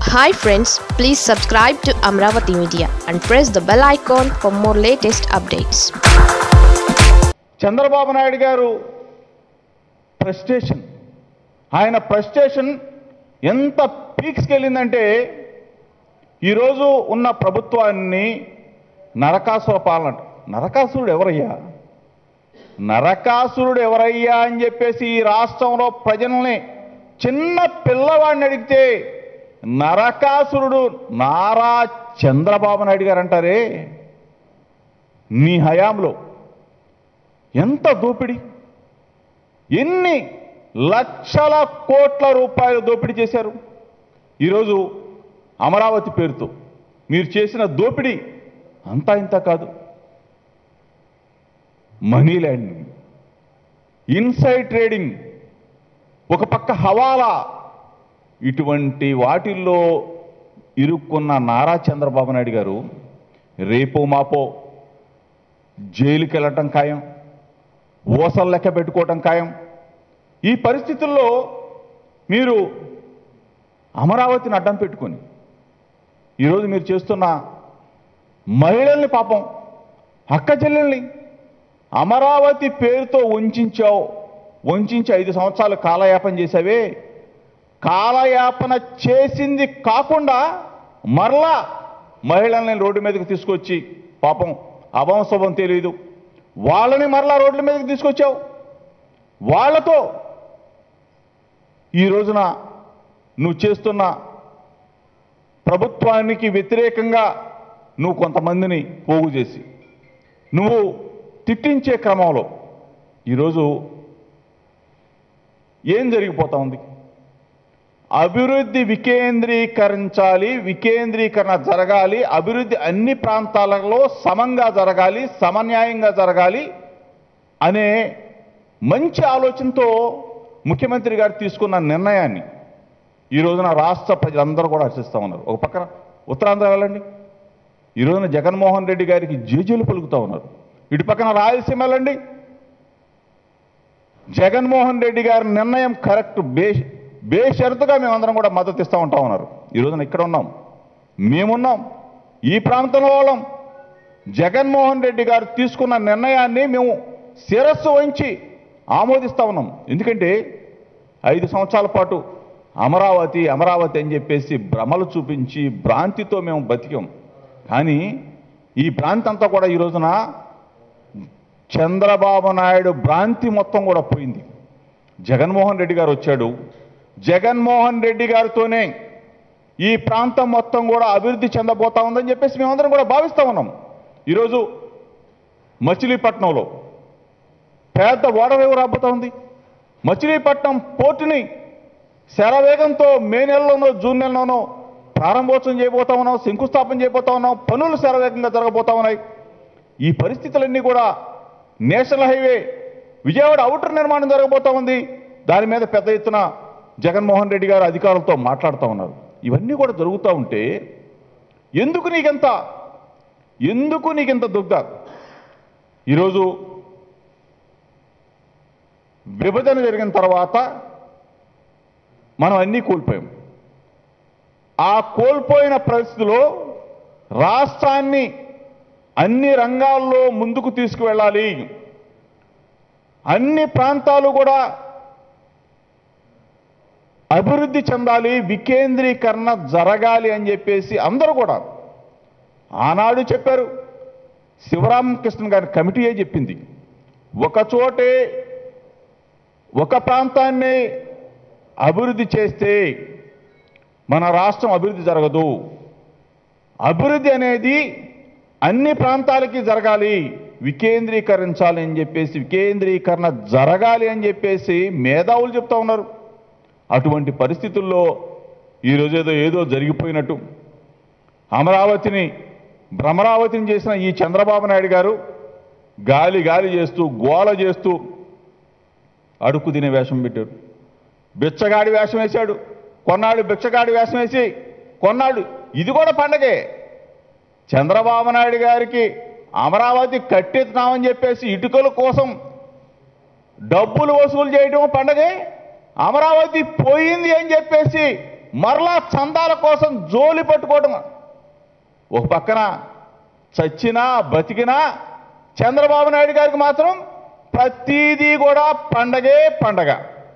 Hi friends please subscribe to Amaravati media and press the bell icon for more latest updates Chandrababu Naidu garu presentation ఆయన ప్రెస్టేషన్ ఎంత పీక్స్కి వెళ్ళిందంటే ఈరోజు ఉన్న ప్రభుత్వాన్ని నరకాసుర పాలన నరకాసురుడు ఎవరయ్యా నరకాసురుడు ఎవరయ్యా అని చెప్పేసి ఈ రాష్ట్రంలో ప్రజల్ని చిన్న పిల్లవాడిని అడిగితే నరకాసురుడు నారా చంద్రబాబు నాయుడు గారు అంటారే నీ హయాంలో ఎంత దోపిడీ ఎన్ని లక్షల కోట్ల రూపాయలు దోపిడీ చేశారు ఈరోజు అమరావతి పేరుతో మీరు చేసిన దోపిడీ అంతా ఇంత కాదు మనీ ల్యాండింగ్ ఇన్సైడ్ ట్రేడింగ్ ఒక పక్క హవాలా ఇటువంటి వాటిల్లో ఇరుక్కున్న నారా చంద్రబాబు నాయుడు గారు రేపో మాపో జైలుకి వెళ్ళటం ఖాయం ఓసలు లెక్క పెట్టుకోవటం ఖాయం ఈ పరిస్థితుల్లో మీరు అమరావతిని అడ్డం పెట్టుకొని ఈరోజు మీరు చేస్తున్న మహిళల్ని పాపం అక్క చెల్లెల్ని అమరావతి పేరుతో వంచావు వంచి ఐదు సంవత్సరాలు కాలయాపన చేసావే కాలయాపన చేసింది కాకుండా మరలా మహిళల్ని రోడ్డు మీదకి తీసుకొచ్చి పాపం అభంశుభం తెలియదు వాళ్ళని మరలా రోడ్ల మీదకి తీసుకొచ్చావు వాళ్ళతో ఈ రోజున నువ్వు చేస్తున్న ప్రభుత్వానికి వ్యతిరేకంగా నువ్వు కొంతమందిని పోగు చేసి నువ్వు తిట్టించే క్రమంలో ఈరోజు ఏం జరిగిపోతా ఉంది అభివృద్ధి వికేంద్రీకరించాలి వికేంద్రీకరణ జరగాలి అభివృద్ధి అన్ని ప్రాంతాలలో సమంగా జరగాలి సమన్యాయంగా జరగాలి అనే మంచి ఆలోచనతో ముఖ్యమంత్రి గారు తీసుకున్న నిర్ణయాన్ని ఈ రోజున రాష్ట్ర ప్రజలందరూ కూడా హర్షిస్తూ ఉన్నారు ఒక పక్కన ఉత్తరాంధ్ర వెళ్ళండి ఈ రోజున జగన్మోహన్ రెడ్డి గారికి జేజేలు పలుకుతూ ఉన్నారు ఇటు పక్కన రాయలసీమ వెళ్ళండి జగన్మోహన్ రెడ్డి గారి నిర్ణయం కరెక్ట్ బే బేషరతుగా మేమందరం కూడా మద్దతు ఇస్తూ ఉంటా ఉన్నారు ఈ రోజున ఇక్కడ ఉన్నాం మేమున్నాం ఈ ప్రాంతంలో వాళ్ళం జగన్మోహన్ రెడ్డి గారు తీసుకున్న నిర్ణయాన్ని మేము శిరస్సు వంచి ఆమోదిస్తూ ఉన్నాం ఎందుకంటే ఐదు సంవత్సరాల పాటు అమరావతి అమరావతి అని చెప్పేసి భ్రమలు చూపించి భ్రాంతితో మేము బతికాం కానీ ఈ భ్రాంతి అంతా కూడా ఈ రోజున చంద్రబాబు నాయుడు భ్రాంతి మొత్తం కూడా పోయింది జగన్మోహన్ రెడ్డి గారు వచ్చాడు జగన్మోహన్ రెడ్డి గారితోనే ఈ ప్రాంతం మొత్తం కూడా అభివృద్ధి చెందబోతా ఉందని చెప్పేసి మేమందరం కూడా భావిస్తూ ఉన్నాం ఈరోజు మచిలీపట్నంలో పెద్ద ఓడవేవు రాబోతా ఉంది మచిలీపట్నం పోర్టుని శరవేగంతో మే నెలలోనో జూన్ నెలలోనో ప్రారంభోత్సవం చేయబోతా ఉన్నాం శంకుస్థాపన చేయబోతా ఉన్నాం పనులు శరవేగంగా జరగబోతా ఉన్నాయి ఈ పరిస్థితులన్నీ కూడా నేషనల్ హైవే విజయవాడ అవుటర్ నిర్మాణం జరగబోతా ఉంది దాని మీద పెద్ద ఎత్తున జగన్మోహన్ రెడ్డి గారు అధికారులతో మాట్లాడుతూ ఉన్నారు ఇవన్నీ కూడా జరుగుతూ ఉంటే ఎందుకు నీకెంత ఎందుకు నీకెంత దుగ్ధ ఈరోజు విభజన జరిగిన తర్వాత మనం అన్నీ కోల్పోయాం ఆ కోల్పోయిన పరిస్థితిలో రాష్ట్రాన్ని అన్ని రంగాల్లో ముందుకు తీసుకువెళ్ళాలి అన్ని ప్రాంతాలు కూడా అభివృద్ధి చెందాలి వికేంద్రీకరణ జరగాలి అని చెప్పేసి అందరూ కూడా ఆనాడు చెప్పారు శివరామకృష్ణ గారి కమిటీయే చెప్పింది ఒక చోటే ఒక ప్రాంతాన్ని అభివృద్ధి చేస్తే మన రాష్ట్రం అభివృద్ధి జరగదు అభివృద్ధి అనేది అన్ని ప్రాంతాలకి జరగాలి వికేంద్రీకరించాలి అని చెప్పేసి వికేంద్రీకరణ జరగాలి అని చెప్పేసి మేధావులు చెప్తా ఉన్నారు అటువంటి పరిస్థితుల్లో ఈరోజు ఏదో ఏదో జరిగిపోయినట్టు అమరావతిని భ్రమరావతిని చేసిన ఈ చంద్రబాబు నాయుడు గారు గాలి గాలి చేస్తూ గోల చేస్తూ అడుక్కు తినే వేషం పెట్టాడు బిచ్చగాడి వేషం వేశాడు కొన్నాళ్ళు భిక్షగాడి వేషం వేసి కొన్నాళ్ళు ఇది కూడా పండగే చంద్రబాబు నాయుడు గారికి అమరావతి కట్టెత్తున్నామని చెప్పేసి ఇటుకల కోసం డబ్బులు వసూలు చేయడం పండగే అమరావతి పోయింది అని చెప్పేసి మరలా చందాల కోసం జోలి పట్టుకోవడం ఒక పక్కన చచ్చినా బతికినా చంద్రబాబు నాయుడు గారికి మాత్రం ప్రతిదీ కూడా పండగే పండగ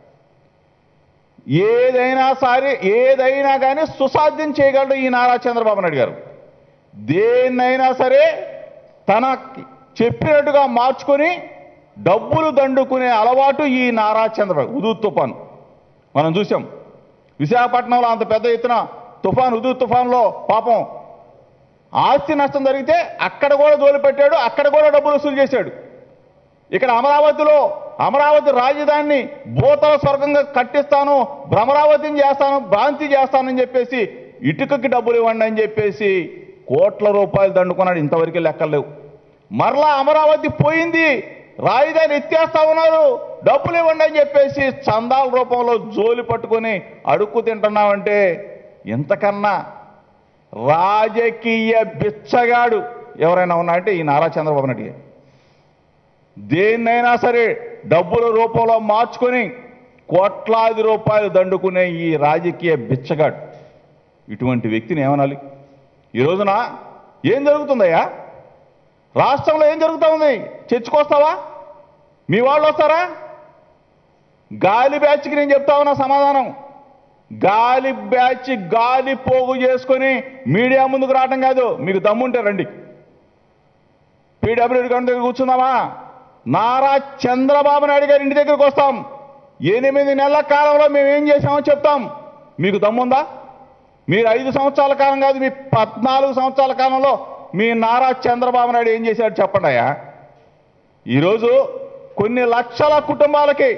ఏదైనా సరే ఏదైనా కానీ సుసాధ్యం చేయగలడు ఈ నారా చంద్రబాబు నాయుడు గారు దేన్నైనా సరే తన చెప్పినట్టుగా మార్చుకొని డబ్బులు దండుకునే అలవాటు ఈ నారా చంద్రబాబు ఉదు తుఫాన్ మనం చూసాం విశాఖపట్నంలో అంత పెద్ద ఎత్తున తుఫాన్ ఉదు తుఫాన్లో పాపం ఆస్తి నష్టం జరిగితే అక్కడ కూడా దోలు పెట్టాడు అక్కడ కూడా డబ్బులు వసూలు చేశాడు ఇక్కడ అమరావతిలో అమరావతి రాజధానిని భూతల స్వర్గంగా కట్టిస్తాను భ్రమరావతిని చేస్తాను భ్రాంతి చేస్తానని చెప్పేసి ఇటుకకి డబ్బులు ఇవ్వండి అని చెప్పేసి కోట్ల రూపాయలు దండుకున్నాడు ఇంతవరకు లెక్కలు లేవు మరలా అమరావతి పోయింది రాజధాని ఎత్తేస్తా ఉన్నారు డబ్బులు ఇవ్వండి అని చెప్పేసి చందాల రూపంలో జోలి పట్టుకొని అడుక్కు తింటున్నామంటే ఎంతకన్నా రాజకీయ బిచ్చగాడు ఎవరైనా ఉన్నారంటే ఈ నారా చంద్రబాబు నాయుడు గారు. దేన్నైనా సరే డబ్బుల రూపంలో మార్చుకొని కోట్లాది రూపాయలు దండుకునే ఈ రాజకీయ బిచ్చగాడు ఇటువంటి వ్యక్తిని ఏమనాలి ఈ రోజున ఏం జరుగుతుందయ్యా రాష్ట్రంలో ఏం జరుగుతా ఉంది చర్చకొస్తావా మీ వాళ్ళు వస్తారా గాలి బ్యాచ్కి నేను చెప్తా ఉన్నా సమాధానం గాలి బ్యాచ్ గాలి పోగు చేసుకొని మీడియా ముందుకు రావటం కాదు మీకు దమ్ముంటే రండి పీడబ్ల్యూడి గారి దగ్గర కూర్చుందామా నారా చంద్రబాబు నాయుడు గారి ఇంటి దగ్గరికి వస్తాం ఎనిమిది నెలల కాలంలో మేము ఏం చేశామో చెప్తాం మీకు దమ్ముందా మీరు ఐదు సంవత్సరాల కాలం కాదు మీ పద్నాలుగు సంవత్సరాల కాలంలో మీ నారా చంద్రబాబు నాయుడు ఏం చేశాడు చెప్పండి అయ్యా ఈరోజు కొన్ని లక్షల కుటుంబాలకి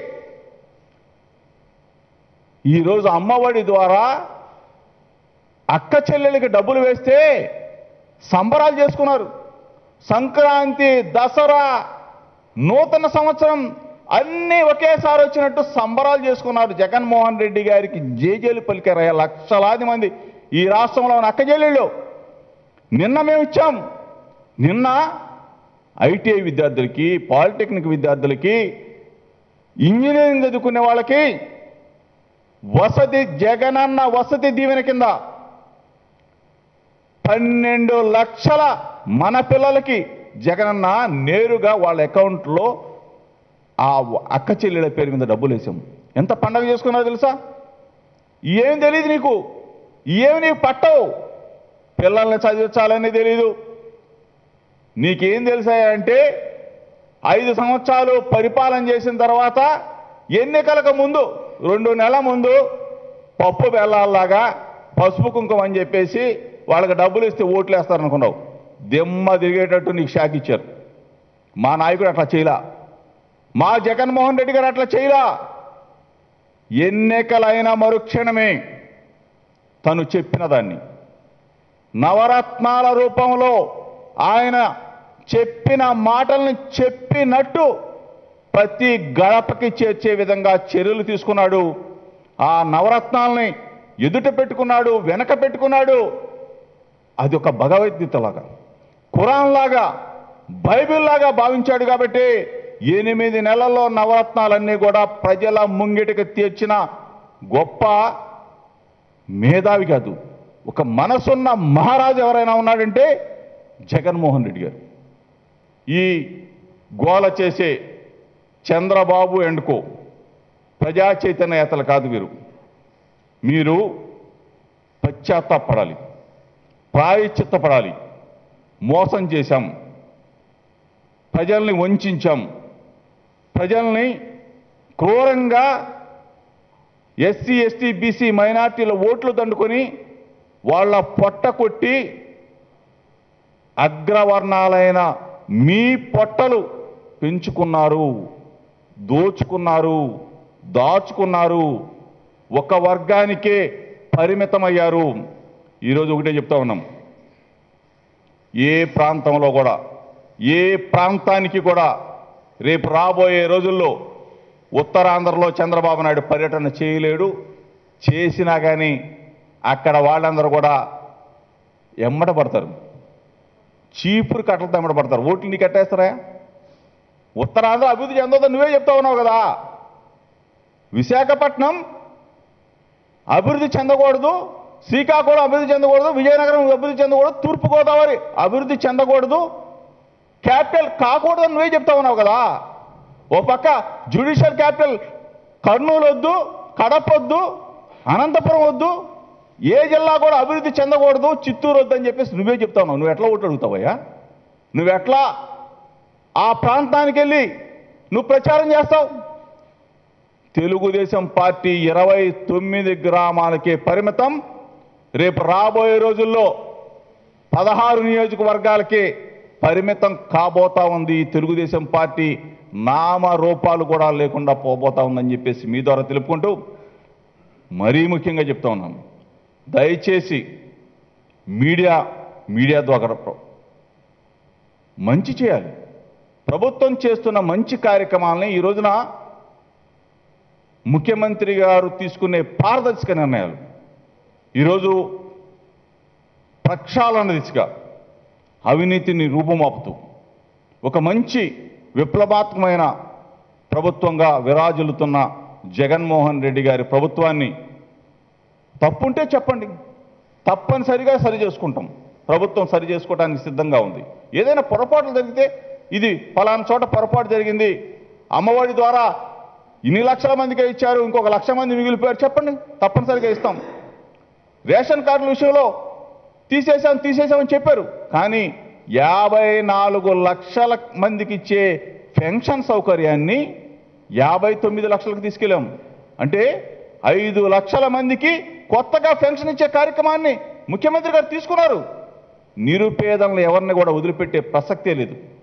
ఈరోజు అమ్మఒడి ద్వారా అక్క చెల్లెలకి డబ్బులు వేస్తే సంబరాలు చేసుకున్నారు సంక్రాంతి దసరా నూతన సంవత్సరం అన్నీ ఒకేసారి వచ్చినట్టు సంబరాలు చేసుకున్నారు జగన్మోహన్ రెడ్డి గారికి జేజేలు పలికారయ్యా లక్షలాది మంది ఈ రాష్ట్రంలో ఉన్న అక్క చెల్లెళ్ళు నిన్న మేము ఇచ్చాం నిన్న ఐటీఐ విద్యార్థులకి పాలిటెక్నిక్ విద్యార్థులకి ఇంజనీరింగ్ చదువుకునే వాళ్ళకి వసతి జగనన్న వసతి దీవెన కింద పన్నెండు లక్షల మన పిల్లలకి జగనన్న నేరుగా వాళ్ళ అకౌంట్లో ఆ అక్క చెల్లెల పేరు మీద డబ్బులు వేసాం ఎంత పండగ చేసుకున్నారో తెలుసా ఏం తెలియదు నీకు ఏమి నీకు పట్టవు పిల్లల్ని చదివించాలని తెలీదు నీకేం తెలుసా అంటే ఐదు సంవత్సరాలు పరిపాలన చేసిన తర్వాత ఎన్నికలకు ముందు రెండు నెలల ముందు పప్పు బెల్లాల్లాగా పసుపు కుంకుమ అని చెప్పేసి వాళ్ళకి డబ్బులు ఇస్తే ఓట్లు వేస్తారనుకున్నావు దిమ్మ తిరిగేటట్టు నీకు షాక్ ఇచ్చారు మా నాయకుడు అట్లా చేయలా మా జగన్మోహన్ రెడ్డి గారు అట్లా చేయలా ఎన్నికలైన మరుక్షణమే తను చెప్పిన దాన్ని నవరత్నాల రూపంలో ఆయన చెప్పిన మాటల్ని చెప్పినట్టు ప్రతి గడపకి చేర్చే విధంగా చర్యలు తీసుకున్నాడు ఆ నవరత్నాల్ని ఎదుట పెట్టుకున్నాడు వెనక పెట్టుకున్నాడు అది ఒక భగవద్గీతలాగా ఖురాన్ లాగా బైబిల్ లాగా భావించాడు కాబట్టి ఎనిమిది నెలల్లో నవరత్నాలన్నీ కూడా ప్రజల ముంగిటికి తీర్చిన గొప్ప మేధావి కాదు ఒక మనసున్న మహారాజు ఎవరైనా ఉన్నాడంటే జగన్మోహన్ రెడ్డి గారు ఈ గోల చేసే చంద్రబాబు అండ్ కో ప్రజా చైతన్యతలు కాదు వీరు మీరు పశ్చాత్తాపడాలి ప్రాయశ్చిత్తపడాలి మోసం చేశాం ప్రజల్ని వంచాం ప్రజల్ని క్రూరంగా ఎస్సీ ఎస్టీ బీసీ మైనార్టీల ఓట్లు దండుకొని వాళ్ళ పొట్ట కొట్టి అగ్రవర్ణాలైన మీ పొట్టలు పెంచుకున్నారు దోచుకున్నారు దాచుకున్నారు ఒక వర్గానికే పరిమితమయ్యారు ఈరోజు ఒకటే చెప్తా ఉన్నాం ఏ ప్రాంతంలో కూడా ఏ ప్రాంతానికి కూడా రేపు రాబోయే రోజుల్లో ఉత్తరాంధ్రలో చంద్రబాబు నాయుడు పర్యటన చేయలేడు చేసినా కానీ అక్కడ వాళ్ళందరూ కూడా ఎమ్మట పడతారు చీపురు కట్టలతో ఎమ్మట పడతారు ఓట్లు నీకు కట్టేస్తారా ఉత్తరాంధ్ర అభివృద్ధి చెందొద్దని నువ్వే చెప్తా ఉన్నావు కదా విశాఖపట్నం అభివృద్ధి చెందకూడదు శ్రీకాకుళం అభివృద్ధి చెందకూడదు విజయనగరం అభివృద్ధి చెందకూడదు తూర్పుగోదావరి అభివృద్ధి చెందకూడదు క్యాపిటల్ కాకూడదని నువ్వే చెప్తా ఉన్నావు కదా ఓ పక్క జ్యుడిషియల్ క్యాపిటల్ కర్నూలు వద్దు కడప వద్దు అనంతపురం వద్దు ఏ జిల్లా కూడా అభివృద్ధి చెందకూడదు చిత్తూరు వద్దు అని చెప్పేసి నువ్వే చెప్తా ఉన్నావు నువ్వు ఎట్లా ఓట్లు అడుగుతావయ్యా నువ్వెట్లా ఆ ప్రాంతానికి వెళ్ళి నువ్వు ప్రచారం చేస్తావు తెలుగుదేశం పార్టీ ఇరవై తొమ్మిది గ్రామాలకే పరిమితం రేపు రాబోయే రోజుల్లో పదహారు నియోజకవర్గాలకే పరిమితం కాబోతా ఉంది ఈ తెలుగుదేశం పార్టీ నామరూపాలు కూడా లేకుండా పోబోతా ఉందని చెప్పేసి మీ ద్వారా తెలుపుకుంటూ మరీ ముఖ్యంగా చెప్తా ఉన్నాను దయచేసి మీడియా మీడియా ద్వారా ప్ర- మంచి చేయాలి ప్రభుత్వం చేస్తున్న మంచి కార్యక్రమాలని ఈ రోజున ముఖ్యమంత్రి గారు తీసుకునే పారదర్శక నిర్ణయాలు ఈరోజు ప్రక్షాళన దిశగా అవినీతిని రూపుమాపుతూ ఒక మంచి విప్లవాత్మకమైన ప్రభుత్వంగా విరాజిల్లుతున్న జగన్మోహన్ రెడ్డి గారి ప్రభుత్వాన్ని తప్పుంటే చెప్పండి తప్పనిసరిగా సరి చేసుకుంటాం ప్రభుత్వం సరి చేసుకోవడానికి సిద్ధంగా ఉంది ఏదైనా పొరపాట్లు జరిగితే ఇది ఫలానా చోట పొరపాటు జరిగింది అమ్మఒడి ద్వారా ఇన్ని లక్షల మందికే ఇచ్చారు ఇంకొక లక్ష మంది మిగిలిపోయారు చెప్పండి తప్పనిసరిగా ఇస్తాం రేషన్ కార్డుల విషయంలో తీసేసాం తీసేసామని చెప్పారు కానీ యాభై నాలుగు లక్షల మందికి ఇచ్చే పెన్షన్ సౌకర్యాన్ని యాభై తొమ్మిది లక్షలకు తీసుకెళ్ళాం అంటే ఐదు లక్షల మందికి కొత్తగా పెన్షన్ ఇచ్చే కార్యక్రమాన్ని ముఖ్యమంత్రి గారు తీసుకున్నారు నిరుపేదలను ఎవరిని కూడా వదిలిపెట్టే ప్రసక్తే లేదు